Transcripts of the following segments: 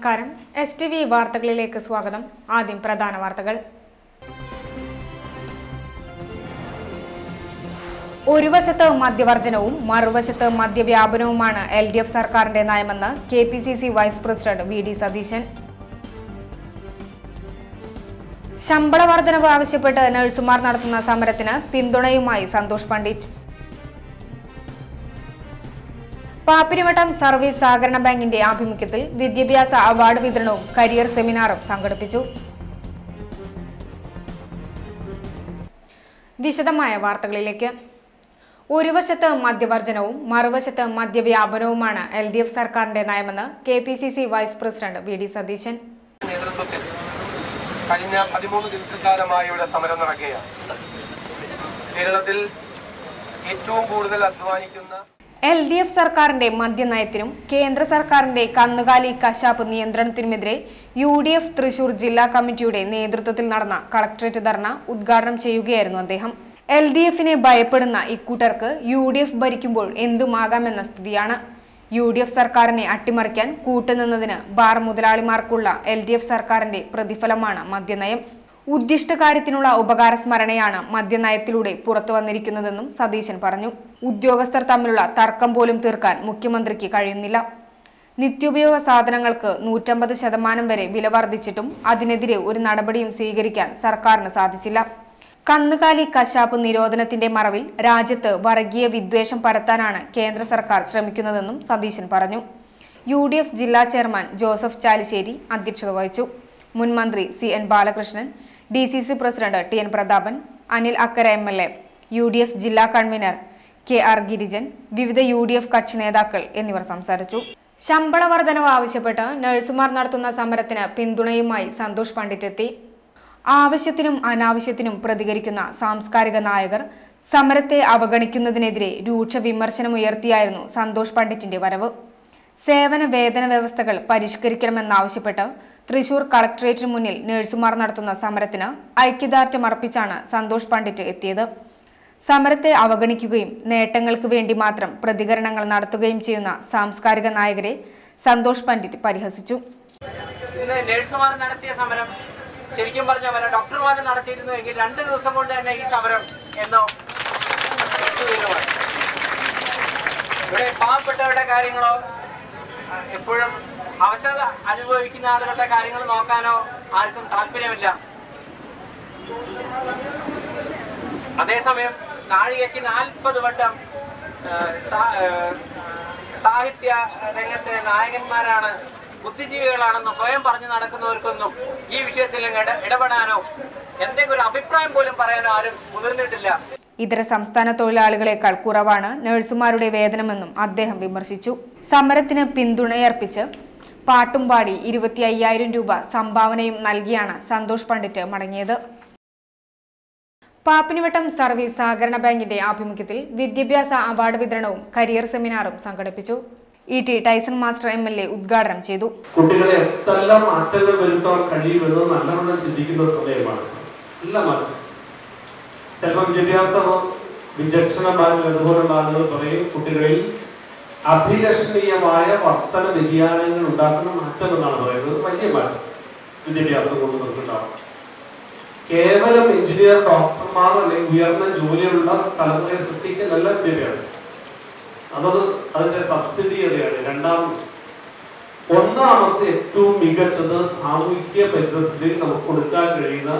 നമസ്കാരം S T V വാർത്തകളിലേക്ക് സ്വാഗതം ആദ്യം പ്രധാന വാർത്തകൾ ഒരു വശത്ത് മദ്യവർജനവും മറുവശത്ത് മദ്യവ്യാപനവുമാണ് എൽ ഡി എഫ് സർക്കാരിന്റെ നയമെന്ന് K P C C vice president V D Satheesan ശമ്പള വർധനവ് ആവശ്യപ്പെട്ട് നഴ്സുമാർ നടത്തുന്ന സമരത്തിന് പിന്തുണയുമായി സന്തോഷ് പണ്ഡിറ്റ് പാപ്പിരിവട്ടം സർവീസ് സഹകരണ ബാങ്കിന്റെ ആഭിമുഖ്യത്തിൽ വിദ്യാഭ്യാസ അവാർഡ് വിതരണവും കരിയർ സെമിനാറും സംഘടിപ്പിച്ചു വിശദമായ വാർത്തകളിലേക്ക് ഒരു വശത്ത് മദ്യവർജനവും മറുവശത്ത് മദ്യവ്യാപനവുമാണ് എൽ ഡി എഫ് സർക്കാരിന്റെ നയമെന്ന് K P C C vice president V D Satheesan നേതൃത്വത്തിൽ കഴിഞ്ഞ പതിമൂന്ന് ദിവസക്കാലമായി ഇവിടെ സമരം നടക്കുകയാണ് കേരളത്തിൽ ഏറ്റവും കൂടുതൽ അധ്വാനിക്കുന്ന എൽ ഡി എഫ് സർക്കാരിന്റെ മദ്യനയത്തിനും കേന്ദ്ര സർക്കാരിന്റെ കന്നുകാലി കശാപ്പ് നിയന്ത്രണത്തിനുമെതിരെ യു ഡി എഫ് തൃശൂർ ജില്ലാ കമ്മിറ്റിയുടെ നേതൃത്വത്തിൽ നടന്ന കളക്ടറേറ്റ് ധർണ ഉദ്ഘാടനം ചെയ്യുകയായിരുന്നു അദ്ദേഹം എൽ ഡി എഫിനെ ഭയപ്പെടുന്ന ഇക്കൂട്ടർക്ക് യു ഡി എഫ് ഭരിക്കുമ്പോൾ എന്തുമാകാമെന്ന സ്ഥിതിയാണ് യു ഡി എഫ് സർക്കാരിനെ അട്ടിമറിക്കാൻ കൂട്ടുനിന്നതിന് ബാർ മുതലാളിമാർക്കുള്ള എൽ ഡി എഫ് സർക്കാരിന്റെ പ്രതിഫലമാണ് മദ്യനയം ഉദ്ദിഷ്ട കാര്യത്തിനുള്ള ഉപകാര സ്മരണയാണ് മദ്യനയത്തിലൂടെ പുറത്തു വന്നിരിക്കുന്നതെന്നും സതീശൻ പറഞ്ഞു ഉദ്യോഗസ്ഥർ തമ്മിലുള്ള തർക്കം പോലും തീർക്കാൻ മുഖ്യമന്ത്രിക്ക് കഴിയുന്നില്ല നിത്യോപയോഗ സാധനങ്ങൾക്ക് നൂറ്റമ്പത് ശതമാനം വരെ വില വർദ്ധിച്ചിട്ടും അതിനെതിരെ ഒരു നടപടിയും സ്വീകരിക്കാൻ സർക്കാരിന് സാധിച്ചില്ല കന്നുകാലി കശാപ്പ് നിരോധനത്തിന്റെ മറവിൽ രാജ്യത്ത് വർഗീയ വിദ്വേഷം പരത്താനാണ് കേന്ദ്ര സർക്കാർ ശ്രമിക്കുന്നതെന്നും സതീശൻ പറഞ്ഞു യു ഡി എഫ് ജില്ലാ ചെയർമാൻ ജോസഫ് ചാലിശ്ശേരി അധ്യക്ഷത വഹിച്ചു മുൻ മന്ത്രി C N Balakrishnan D C C president T N Prathapan Anil Akkara M L A U D F ജില്ലാ കൺവീനർ കെ ആർ ഗിരിജൻ വിവിധ യു ഡി എഫ് കക്ഷി നേതാക്കൾ എന്നിവർ സംസാരിച്ചു ശമ്പള വർധനവ് ആവശ്യപ്പെട്ട് നഴ്സുമാർ നടത്തുന്ന സമരത്തിന് പിന്തുണയുമായി സന്തോഷ് പണ്ഡിറ്റ് എത്തി ആവശ്യത്തിനും അനാവശ്യത്തിനും പ്രതികരിക്കുന്ന സാംസ്കാരിക നായകർ സമരത്തെ അവഗണിക്കുന്നതിനെതിരെ രൂക്ഷ വിമർശനമുയർത്തിയായിരുന്നു സന്തോഷ് പണ്ഡിറ്റിന്റെ വരവ് സേവന വേതന വ്യവസ്ഥകൾ പരിഷ്കരിക്കണമെന്നാവശ്യപ്പെട്ട് തൃശൂർ കളക്ടറേറ്റിന് മുന്നിൽ നഴ്സുമാർ നടത്തുന്ന സമരത്തിന് ഐക്യദാർഢ്യമർപ്പിച്ചാണ് സന്തോഷ് പണ്ഡിറ്റ് എത്തിയത് സമരത്തെ അവഗണിക്കുകയും നേട്ടങ്ങൾക്ക് വേണ്ടി മാത്രം പ്രതികരണങ്ങൾ നടത്തുകയും ചെയ്യുന്ന സാംസ്കാരിക നായകരെ സന്തോഷ് പണ്ഡിറ്റ് പരിഹസിച്ചു ഇന്ന് നഴ്സുമാർ നടത്തിയ സമരം ശരിക്കും പറഞ്ഞ പോലെ ഡോക്ടർമാർ നടത്തിയിരുന്നു എങ്കിൽ രണ്ട് ദിവസം കൊണ്ട് തന്നെ ഈ സമരം എന്നോ തീരുമാനം. ഇവിടെ പാവപ്പെട്ടവരുടെ കാര്യങ്ങളോ ആ, എപ്പോഴും അവശത അനുഭവിക്കുന്ന ആളുകളുടെ കാര്യങ്ങൾ നോക്കാനോ ആർക്കും താല്പര്യമില്ല അതേസമയം നാഴികയ്ക്ക് നാൽപ്പത് വട്ടം ആ, സാ- ആ, സാഹിത്യ രംഗത്തെ നായകന്മാരാണ് ബുദ്ധിജീവികളാണെന്ന് സ്വയം പറഞ്ഞു നടക്കുന്നവർക്കൊന്നും ഈ വിഷയത്തിൽ ഇങ്ങോട്ട് ഇടപെടാനോ എന്തെങ്കിലും ഒരു അഭിപ്രായം പോലും പറയാനോ ആരും മുതിർന്നിട്ടില്ല ഇതര സംസ്ഥാന തൊഴിലാളികളെക്കാൾ കുറവാണ് നഴ്സുമാരുടെ വേതനമെന്നും അദ്ദേഹം വിമർശിച്ചു സമരത്തിന് പിന്തുണയർപ്പിച്ച് പാട്ടും പാടി ഇരുപത്തി അയ്യായിരം രൂപ സംഭാവനയും നൽകിയാണ് സന്തോഷ് പണ്ഡിറ്റ് മടങ്ങിയത് പാപ്പിനിവട്ടം സർവീസ് സഹകരണ ബാങ്കിന്റെ ആഭിമുഖ്യത്തിൽ വിദ്യാഭ്യാസ അവാർഡ് വിതരണവും കരിയർ സെമിനാറും സംഘടിപ്പിച്ചു E T Tyson master M L A ഉദ്ഘാടനം ചെയ്തു കുട്ടികളെ എന്തെല്ലാം മാറ്റങ്ങൾ വരുത്താൻ കഴിയുമെന്ന് നല്ലവണ്ണം ചിന്തിക്കുന്ന സമയമാണ് നല്ല മാറ്റം ചിലപ്പോൾ വിദ്യാഭ്യാസ വിചക്ഷണമാരും അതുപോലുള്ള ആളുകൾ പറയും കുട്ടികളിൽ അഭിലഷണീയമായ വർത്തന വ്യതിയാനങ്ങൾ ഉണ്ടാക്കുന്ന മാറ്റം എന്നാണ് പറയുന്നത് വലിയ മാറ്റം വിദ്യാഭ്യാസം കൊണ്ട് നമുക്കുണ്ടാവും കേവലം എഞ്ചിനീയർ ഡോക്ടർമാർ അല്ലെങ്കിൽ ഉയർന്ന ജോലിയുള്ള തലമുറയെ സൃഷ്ടിക്കലല്ല വിദ്യാഭ്യാസം അതത് അതിന്റെ സബ്സിഡിയറിയാണ് രണ്ടാമത് ഒന്നാമത്തെ ഏറ്റവും മികച്ചത് സാമൂഹ്യ പരിതസ്ഥിതിയിൽ നമുക്ക് കൊടുക്കാൻ കഴിയുന്ന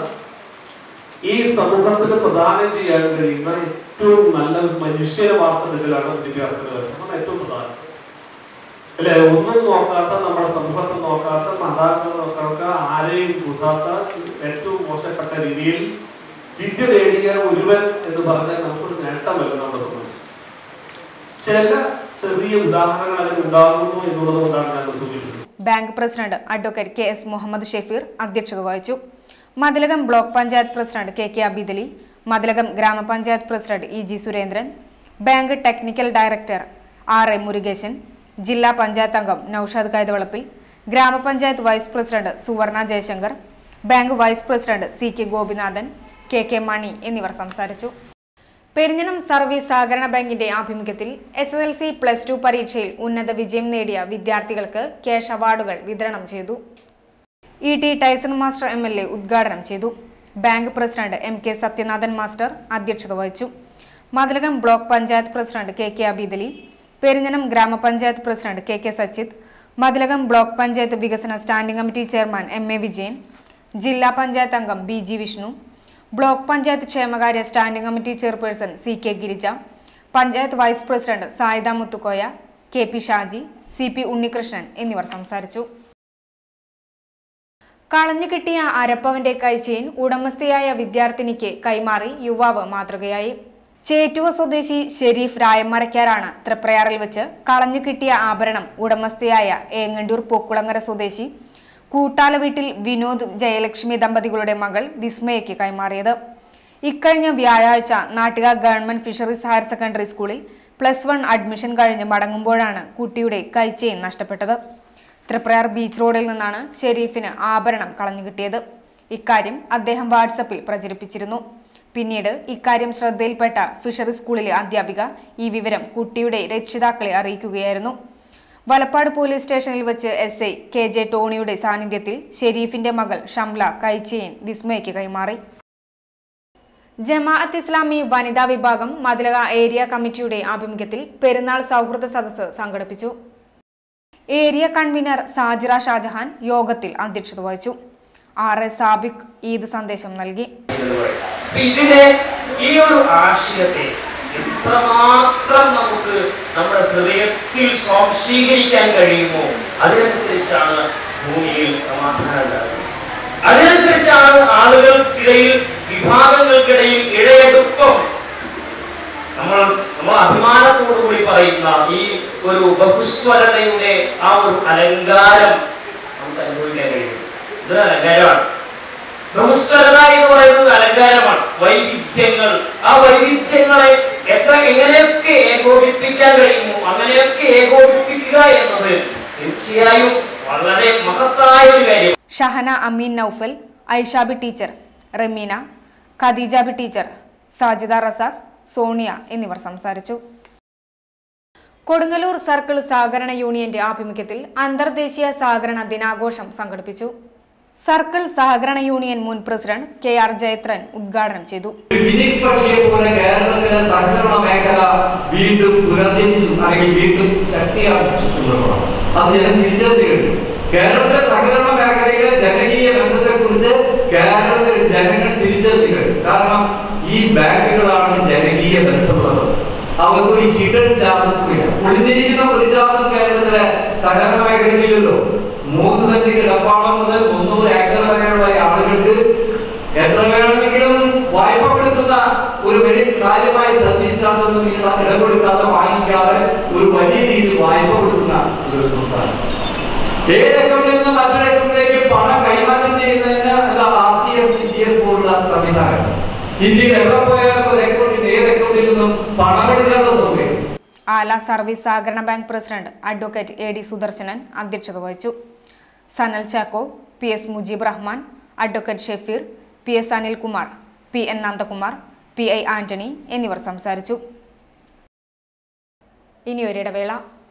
ഈ സമൂഹത്തിന് പ്രദാനം ചെയ്യാൻ കഴിയുന്ന ഏറ്റവും നല്ല ഒരു മനുഷ്യരെ വാർത്തെടുക്കലാണ് വിദ്യാഭ്യാസ കാലം അതാണ് ഏറ്റവും പ്രധാനം അല്ലെ ഒന്നും നോക്കാത്ത നമ്മുടെ സമൂഹത്തെ നോക്കാത്ത മാതാപിതാക്കളെ നോക്കാത്ത ആരെയും കൂസാത്ത ഏറ്റവും മോശപ്പെട്ട രീതിയിൽ വിദ്യ നേടിയ ഒരുവൻ എന്ന് പറഞ്ഞാൽ നമുക്കൊരു നേട്ടമല്ല നമ്മളെ സംബന്ധിച്ച് ചില ചെറിയ ഉദാഹരണങ്ങൾ അതിൽ ഉണ്ടാകുന്നു എന്നുള്ളത് കൊണ്ടാണ് ഞാൻ സൂചിപ്പിച്ചത് bank president advocate K S Muhammad Shefeer അധ്യക്ഷത വഹിച്ചു Mathilakam block panchayat president K K Abidali Mathilakam ഗ്രാമപഞ്ചായത്ത് president E G Surendran bank technical director R A Murukesan ജില്ലാ പഞ്ചായത്ത് അംഗം നൌഷാദ് കൈതവളപ്പിൽ ഗ്രാമപഞ്ചായത്ത് vice president Suvarna Jayashankar bank vice president C K Gopinathan K K Mani എന്നിവർ സംസാരിച്ചു പെരിഞ്ഞനം സർവീസ് സഹകരണ ബാങ്കിന്റെ ആഭിമുഖ്യത്തിൽ S S L C plus two പരീക്ഷയിൽ ഉന്നത വിജയം നേടിയ വിദ്യാർത്ഥികൾക്ക് ക്യാഷ് അവാർഡുകൾ വിതരണം ചെയ്തു E T Tyson master M L A ഉദ്ഘാടനം ചെയ്തു bank president M K Sathyanathan master അധ്യക്ഷത വഹിച്ചു Mathilakam block panchayat president K K Abeedali Perinjanam ഗ്രാമപഞ്ചായത്ത് president K K Sachith Mathilakam block panchayat വികസന standing committee chairman M A Vijayan ജില്ലാ പഞ്ചായത്ത് അംഗം B G Vishnu block panchayat ക്ഷേമകാര്യ standing committee chairperson C K Girija panchayat vice president Sayida Muthukoya K P Shaji C P Unnikrishnan എന്നിവർ സംസാരിച്ചു കളഞ്ഞു കിട്ടിയ അരപ്പവന്റെ കൈച്ചെയിൻ ഉടമസ്ഥയായ വിദ്യാർത്ഥിനിക്ക് കൈമാറി യുവാവ് മാതൃകയായി ചേറ്റുവ സ്വദേശി ഷെരീഫ് രായമരക്കാരാണ് തൃപ്രയാറിൽ വെച്ച് കളഞ്ഞു കിട്ടിയ ആഭരണം ഉടമസ്ഥയായ ഏങ്ങണ്ടൂർ പൂക്കുളങ്ങര സ്വദേശി കൂട്ടാല വീട്ടിൽ വിനോദ് ജയലക്ഷ്മി ദമ്പതികളുടെ മകൾ വിസ്മയയ്ക്ക് കൈമാറിയത് ഇക്കഴിഞ്ഞ വ്യാഴാഴ്ച Nattika government fisheries higher secondary സ്കൂളിൽ പ്ലസ് വൺ അഡ്മിഷൻ കഴിഞ്ഞ് മടങ്ങുമ്പോഴാണ് കുട്ടിയുടെ കൈച്ചെയിൻ നഷ്ടപ്പെട്ടത് തൃപ്രയാർ ബീച്ച് റോഡിൽ നിന്നാണ് ഷെരീഫിന് ആഭരണം കളഞ്ഞു കിട്ടിയത് ഇക്കാര്യം അദ്ദേഹം വാട്സപ്പിൽ പ്രചരിപ്പിച്ചിരുന്നു പിന്നീട് ഇക്കാര്യം ശ്രദ്ധയിൽപ്പെട്ട ഫിഷറീസ് സ്കൂളിലെ അധ്യാപിക ഈ വിവരം കുട്ടിയുടെ രക്ഷിതാക്കളെ അറിയിക്കുകയായിരുന്നു വലപ്പാട് പോലീസ് സ്റ്റേഷനിൽ വെച്ച് എസ് ഐ കെ ജെ ടോണിയുടെ സാന്നിധ്യത്തിൽ ഷെരീഫിന്റെ മകൾ ഷംല കൈച്ചെയിൻ വിസ്മയ്ക്ക് കൈമാറി ജമാഅത്ത് ഇസ്ലാമി വനിതാ വിഭാഗം മതിലക ഏരിയ കമ്മിറ്റിയുടെ ആഭിമുഖ്യത്തിൽ പെരുന്നാൾ സൗഹൃദ സദസ്സ് സംഘടിപ്പിച്ചു ഏരിയ കൺവീനർ സാജിറ ഷാജഹാൻ യോഗത്തിൽ അധ്യക്ഷത വഹിച്ചു ആർ എസ് സാബിക് ഈദ് സന്ദേശം നൽകി എന്ന് പറയും. അപ്പൊ ഇതിനെ ഈ ഒരു ആശയത്തെ എത്രമാത്രം നമുക്ക് നമ്മുടെ ഹൃദയത്തിൽ സ്വാംശീകരിക്കാൻ കഴിയുമോ അതിനനുസരിച്ചാണ് ഭൂമിയിൽ സമാധാനം ഉണ്ടാകുന്നത് അതിനനുസരിച്ചാണ് ആളുകൾക്കിടയിൽ വിഭാഗങ്ങൾക്കിടയിൽ ഇഴയെടുപ്പം നമ്മൾ നമ്മൾ അഭിമാനത്തോടു കൂടി പറയുന്ന ഈ ഒരു ബഹുസ്വരതയുടെ ആ ഒരു അലങ്കാരം നമുക്ക് അനുഭവിക്കാൻ കഴിയും ഇതൊരു അലങ്കാരമാണ് ബഹുസ്വരത എന്ന് പറയുന്നത് അലങ്കാരമാണ് വൈവിധ്യങ്ങൾ ആ വൈവിധ്യങ്ങളെ എത്ര എങ്ങനെയൊക്കെ ഏകോപിപ്പിക്കാൻ കഴിയുമോ അങ്ങനെയൊക്കെ ഏകോപിപ്പിക്കുക എന്നത് തീർച്ചയായും വളരെ മഹത്തായ ഒരു കാര്യം ഷഹന അമീൻ നൌഫൽ ഐഷാബി ടീച്ചർ റമീന ഖദീജാബി ടീച്ചർ സാജിദ റസാഖ് സോണിയ എന്നിവർ സംസാരിച്ചു കൊടുങ്ങല്ലൂർ സർക്കിൾ സഹകരണ യൂണിയന്റെ ആഭിമുഖ്യത്തിൽ അന്തർദേശീയ സഹകരണ ദിനാഘോഷം സംഘടിപ്പിച്ചു സർക്കിൾ സഹകരണ യൂണിയൻ മുൻ പ്രസിഡന്റ് കെ ആർ ജയത്രൻ ഉദ്ഘാടനം ചെയ്തു ഫിനിക്സ് പക്ഷിയെ പോലെ കേരളത്തിലെ സഹകരണ മേഖല വീണ്ടും പുനർജനിച്ചു അല്ലെങ്കിൽ വീണ്ടും ശക്തി ആർജിച്ചു എന്നുള്ളതാണ് അത് ജനം തിരിച്ചറിഞ്ഞു കഴിഞ്ഞു കേരളത്തിലെ സഹകരണ മേഖലയിലെ ജനകീയ ബന്ധത്തെ കുറിച്ച് കേരളത്തിലെ ജനങ്ങൾ തിരിച്ചറിഞ്ഞു കഴിഞ്ഞു കാരണം ഈ ബാങ്കുകളാണ് ജനകീയ ബന്ധമുള്ളത് അവർക്കൊരു ഹിഡൻ ചാർജസ് ഇല്ല ഒളിഞ്ഞിരിക്കുന്ന ഒരു ചാർജും കേരളത്തിലെ സഹകരണ മേഖലയിലില്ലല്ലോ മൂന്ന് സെന്റ് കിടപ്പാടം മുതൽ മുന്നൂറ് ഏക്കർ വരെയുള്ള ആളുകൾക്ക് എത്ര വേണമെങ്കിലും വായ്പ കൊടുക്കുന്ന ഒരു വലിയ കാര്യമായ സർവീസ് ചാർജൊന്നും നിങ്ങൾ ഇടപെടുത്താതെ വാങ്ങിക്കാതെ ഒരു വലിയ രീതിയിൽ വായ്പ കൊടുക്കുന്ന ഒരു സംസ്ഥാനം ഏത് അക്കൗണ്ടിൽ നിന്ന് മറ്റൊരു അക്കൗണ്ടിലേക്ക് പണം കൈമാറ്റം ചെയ്യുന്നതിന് എന്താ R T S T S പോലുള്ള സംവിധാനം ഇന്ത്യയിൽ എവിടെ പോയാലും ഒരു അക്കൗണ്ടിൽ നിന്ന് ഏത് അക്കൗണ്ടിൽ നിന്നും പണമെടുക്കാനുള്ള സൗകര്യം ആല സർവീസ് സഹകരണ bank president advocate A D Sudarshanan അധ്യക്ഷത വഹിച്ചു Sanal Chacko P S Mujeeb Rahman advocate Shefeer P S Anilkumar P N Nandakumar P I Antony എന്നിവർ സംസാരിച്ചു ഇനിയൊരിടവേള